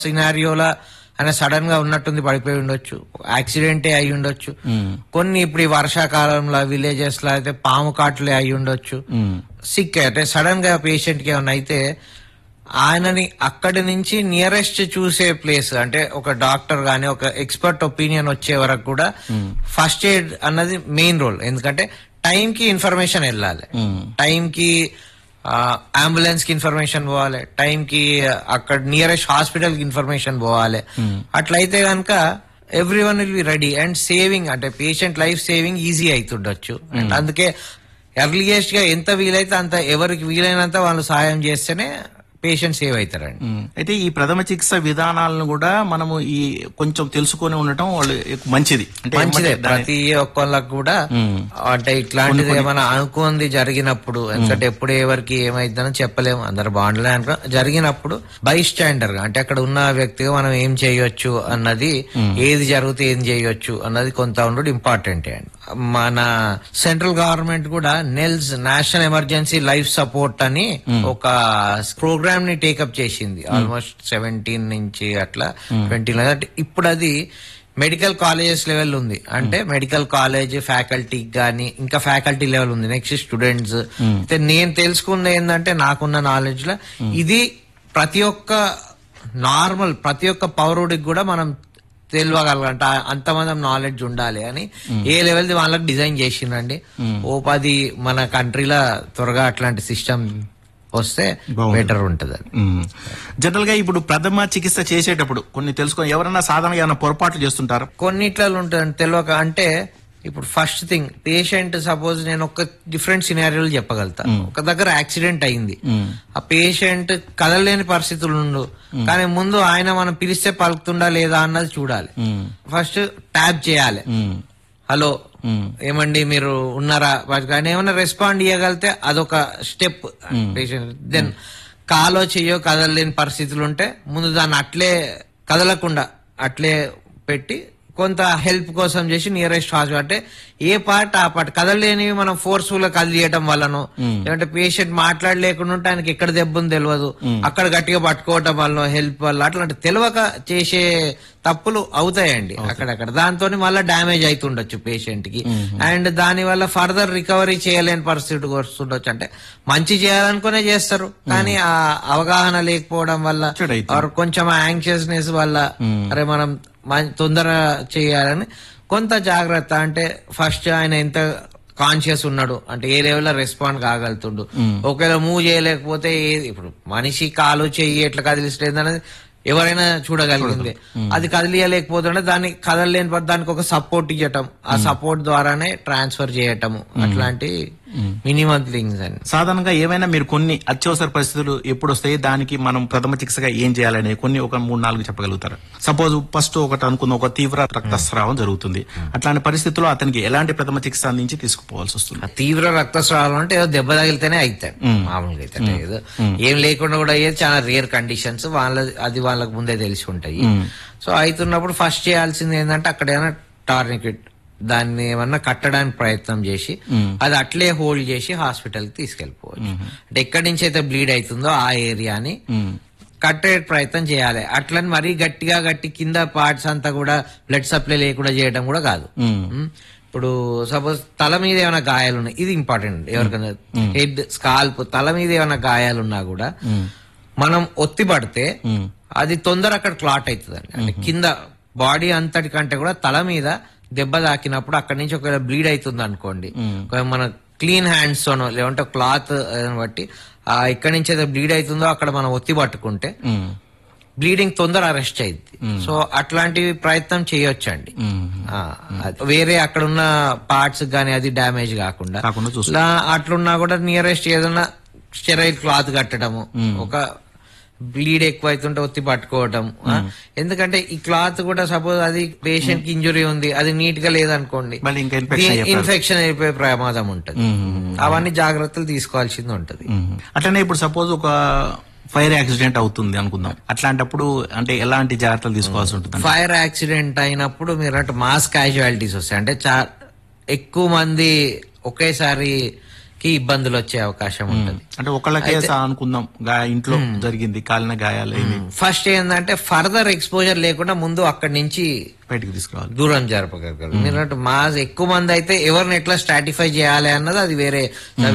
సినారియోలా ఆయన సడన్ గా ఉన్నట్టుంది పడిపోయి ఉండొచ్చు యాక్సిడెంటే అయి ఉండొచ్చు కొన్ని ఇప్పుడు ఈ వర్షాకాలంలో విలేజెస్ లో అయితే పాము కాట్లే అయి ఉండొచ్చు సిక్ అంటే సడన్ గా పేషెంట్ కి ఏమైనా అయితే ఆయనని అక్కడి నుంచి నియరెస్ట్ చూసే ప్లేస్ అంటే ఒక డాక్టర్ గాని ఒక ఎక్స్పర్ట్ ఒపీనియన్ వచ్చే వరకు కూడా ఫస్ట్ ఎయిడ్ అన్నది మెయిన్ రోల్ ఎందుకంటే టైం కి ఇన్ఫర్మేషన్ వెళ్ళాలి టైం కి అంబులెన్స్ కి ఇన్ఫర్మేషన్ పోవాలి టైం కి అక్కడ నియరెస్ట్ హాస్పిటల్ కి ఇన్ఫర్మేషన్ పోవాలి అట్లయితే కనుక every one will be ready and saving అంటే పేషెంట్ లైఫ్ సేవింగ్ ఈజీ అవుతుండొచ్చు అండ్ అందుకే ఎర్లీయెస్ట్ గా ఎంత వీలైతే అంత ఎవరికి వీలైనంత వాళ్ళు సహాయం చేస్తేనే పేషెంట్ సేవ్ అవుతారండి ఉమ్. అయితే ఈ ప్రథమ చికిత్స విధానాలను కూడా మనము ఈ కొంచెం తెలుసుకొని ఉండటం వాళ్ళు ఎక్కువ మంచిది అంటే మంచిదే ఏమంటే దాని- ప్రతి ఒక్కళ్ళకి కూడా మ్మ్. అంటే ఇట్లాంటిది ఏమైనా అనుకుంది జరిగినప్పుడు ఎందుకంటే ఎప్పుడు ఎవరికి ఏమైందని చెప్పలేము అందరు బాగుండలే అనుకో జరిగినప్పుడు బై స్టాండర్ గా అంటే అక్కడ ఉన్న వ్యక్తిగా మనం ఏం చేయొచ్చు అన్నది ఏది జరిగితే ఏం చేయొచ్చు అన్నది కొంత ఉండడం ఇంపార్టెంట్ అండి మన సెంట్రల్ గవర్నమెంట్ కూడా NELS national emergency life support అని ఒక ప్రోగ్రామ్ ని టేకప్ చేసింది ఆల్మోస్ట్ సెవెంటీన్ నుంచి అట్లా ట్వంటీ ఇప్పుడు అది మెడికల్ కాలేజెస్ లెవెల్ ఉంది అంటే మెడికల్ కాలేజ్ ఫ్యాకల్టీ గానీ ఇంకా ఫ్యాకల్టీ లెవెల్ ఉంది నెక్స్ట్ స్టూడెంట్స్ అయితే నేను తెలుసుకుంది ఏంటంటే నాకున్న నాలెడ్జ్ లో ఇది ప్రతి ఒక్క నార్మల్ ప్రతి ఒక్క పౌరుడికి కూడా మనం తెలియగలగంట అంతమంది నాలెడ్జ్ ఉండాలి అని ఏ లెవెల్ వాళ్ళకి డిజైన్ చేసిండండి ఓ పది మన కంట్రీలో త్వరగా అట్లాంటి సిస్టమ్ వస్తే బాగుంది. బెటర్ ఉంటది అది ఉమ్. జనరల్ గా ఇప్పుడు ప్రథమ చికిత్స చేసేటప్పుడు కొన్ని తెలుసుకొని ఎవరైనా సాధారణంగా ఏమైనా పొరపాట్లు చేస్తుంటారు కొన్నిట్లలో ఉంటుంది తెలియక అంటే ఇప్పుడు ఫస్ట్ థింగ్ పేషెంట్ సపోజ్ నేను ఒక డిఫరెంట్ సినారియోలు చెప్పగలుగుతా ఒక దగ్గర యాక్సిడెంట్ అయింది ఆ పేషెంట్ కదలలేని పరిస్థితులు ఉండు కానీ ముందు ఆయన మనం పిలిస్తే పలుకుతుండా లేదా అన్నది చూడాలి ఫస్ట్ ట్యాప్ చేయాలి హలో ఏమండి మీరు ఉన్నారా వాటికి కానీ ఏమైనా రెస్పాండ్ ఇవ్వగలిగితే అదొక స్టెప్ పేషెంట్ దెన్ కాలో చెయ్యో కదలలేని పరిస్థితులు ఉంటే ముందు దాన్ని అట్లే కదలకుండా అట్లే పెట్టి కొంత హెల్ప్ కోసం చేసి నియరెస్ట్ హాస్పిటల్ అంటే ఏ పార్ట్ ఆ పార్ట్ కదలలేనివి మనం ఫోర్స్ఫుల్ గా కదిలియటం వల్లనో లేదంటే పేషెంట్ మాట్లాడలేకుండా ఉంటే ఆయనకి ఎక్కడ దెబ్బ ఉందో తెలియదు అక్కడ గట్టిగా పట్టుకోవటం వల్ల హెల్ప్ వల్ల అట్లాంటి తెలియక చేసే తప్పులు అవుతాయండి అక్కడక్కడ దాంతో మళ్ళీ డ్యామేజ్ అవుతుండొచ్చు పేషెంట్ కి అండ్ దాని వల్ల ఫర్దర్ రికవరీ చేయలేని పరిస్థితికి వస్తుండొచ్చు అంటే మంచి చేయాలనుకునే చేస్తారు కానీ ఆ అవగాహన లేకపోవడం వల్ల చెడు అవుతుంది. or కొంచెం యాంగ్షియస్నెస్ వల్ల అరే మనం మం- తొందర చేయాలని కొంత జాగ్రత్త అంటే ఫస్ట్ ఆయన ఎంత కాన్షియస్ ఉన్నాడు అంటే ఏ లెవెల్లో రెస్పాండ్ కాగలుగుతుండు ఒకవేళ మూవ్ చేయలేకపోతే ఏ- ఇప్పుడు మనిషి కాలు చెయ్యి ఎట్లా కదిలిస్తుంది అనేది ఎవరైనా చూడగలిగింది అది కదిలియలేకపోతుంటే దాన్ని కదలలేని ప- దానికి ఒక సపోర్ట్ ఇవ్వటం ఆ సపోర్ట్ ద్వారానే ట్రాన్స్ఫర్ చేయటము అట్లాంటి మినిమం థింగ్స్ అండి సాధారణంగా ఏమైనా మీరు కొన్ని అత్యవసర పరిస్థితులు ఎప్పుడు వస్తాయి దానికి మనం ప్రథమ చికిత్సగా ఏం చేయాలనే కొన్ని ఒక మూడు నాలుగు చెప్పగలుగుతారు సపోజ్ ఫస్ట్ ఒకటి అనుకున్న ఒక తీవ్ర రక్తస్రావం జరుగుతుంది అట్లాంటి పరిస్థితుల్లో అతనికి ఎలాంటి ప్రథమ చికిత్స అందించి తీసుకుపోవాల్సి వస్తుంది ఆ తీవ్ర రక్తస్రావం అంటే ఏదో దెబ్బ తగిలితేనే అవుతాయి మామూలుగా అయితే అంటే ఏదో ఏం లేకుండా కూడా అయ్యేది చాలా రేర్ కండిషన్స్ వాళ్ళ అది వాళ్ళకి ముందే తెలిసి ఉంటాయి సో అవుతున్నప్పుడు ఫస్ట్ చేయాల్సింది ఏంటంటే అక్కడ ఏమైనా టార్నికెట్ దాన్ని ఏమన్నా కట్టడానికి ప్రయత్నం చేసి అది అట్లే హోల్డ్ చేసి హాస్పిటల్ కి తీసుకెళ్లిపోవచ్చు అంటే ఎక్కడి నుంచి అయితే బ్లీడ్ అవుతుందో ఆ ఏరియాని కట్టే ప్రయత్నం చేయాలి అట్లని మరీ గట్టిగా గట్టి కింద పార్ట్స్ అంతా కూడా బ్లడ్ సప్లై లేకుండా చేయడం కూడా కాదు మ్. ఇప్పుడు సపోజ్ తల మీద ఏమైనా గాయాలు ఉన్నాయి ఇది ఇంపార్టెంట్ ఎవరికైనా హెడ్ స్కాల్ప్ తల మీద ఏమైనా గాయాలు ఉన్నా కూడా మనం ఒత్తి పడితే అది తొందర అక్కడ క్లాట్ అవుతుందండి అంటే కింద బాడీ అంతటి కంటే కూడా తల మీద దెబ్బ తాకినప్పుడు అక్కడి నుంచి ఒకవేళ బ్లీడ్ అవుతుంది అనుకోండి ఒకవేళ మన క్లీన్ హ్యాండ్స్ తోనో లేదంటే క్లాత్ బట్టి ఆ ఎక్కడి నుంచి అయితే బ్లీడ్ అవుతుందో అక్కడ మనం ఒత్తి పట్టుకుంటే బ్లీడింగ్ తొందర అరెస్ట్ అయింది సో అట్లాంటివి ప్రయత్నం చేయొచ్చండి ఆ, అది వేరే అక్కడ ఉన్న పార్ట్స్ గానీ అది డ్యామేజ్ కాకుండా కాకుండా చూసుకో ఇలా అట్లున్నా కూడా నియరెస్ట్ ఏదైనా స్టెరైల్ క్లాత్ కట్టడము ఒక బ్లీడ్ ఎక్కువ అవుతుంటే ఒత్తి పట్టుకోవటం ఆ, ఎందుకంటే ఈ క్లాత్ కూడా సపోజ్ అది పేషెంట్ కి ఇంజురీ ఉంది అది నీట్ గా లేదనుకోండి మళ్ళీ ఇంకా ఇన్ఫెక్షన్ అయ్యే ఇన్ఫెక్షన్ అయిపోయే ప్రమాదం ఉంటది అవన్నీ జాగ్రత్తలు తీసుకోవాల్సింది ఉంటది మ్మ్. అట్లనే ఇప్పుడు సపోజ్ ఒక ఫైర్ యాక్సిడెంట్ అవుతుంది అనుకుందాం అట్లాంటప్పుడు అంటే ఎలాంటి జాగ్రత్తలు తీసుకోవాల్సి ఉంటుంది ఫైర్ యాక్సిడెంట్ అయినప్పుడు మీరు అంటే మాస్ క్యాజువాలిటీస్ వస్తాయి అంటే చా ఎక్కువ మంది ఒకేసారి కి ఇబ్బందులు వచ్చే అవకాశం ఉంటుంది అంటే ఒకళ్ళకే సా అనుకుందాం గా- ఇంట్లో జరిగింది కాలిన గాయాలు అయింది ఫస్ట్ ఏంటంటే ఫర్దర్ ఎక్స్పోజర్ లేకుండా ముందు అక్కడి నుంచి బయటికి తీసుకురావాలి దూరం జరపగలరు ఎందుకంటే మా ఎక్కువ మంది అయితే ఎవరిని ఎట్లా స్ట్రాటిఫై చేయాలి అన్నది అది వేరే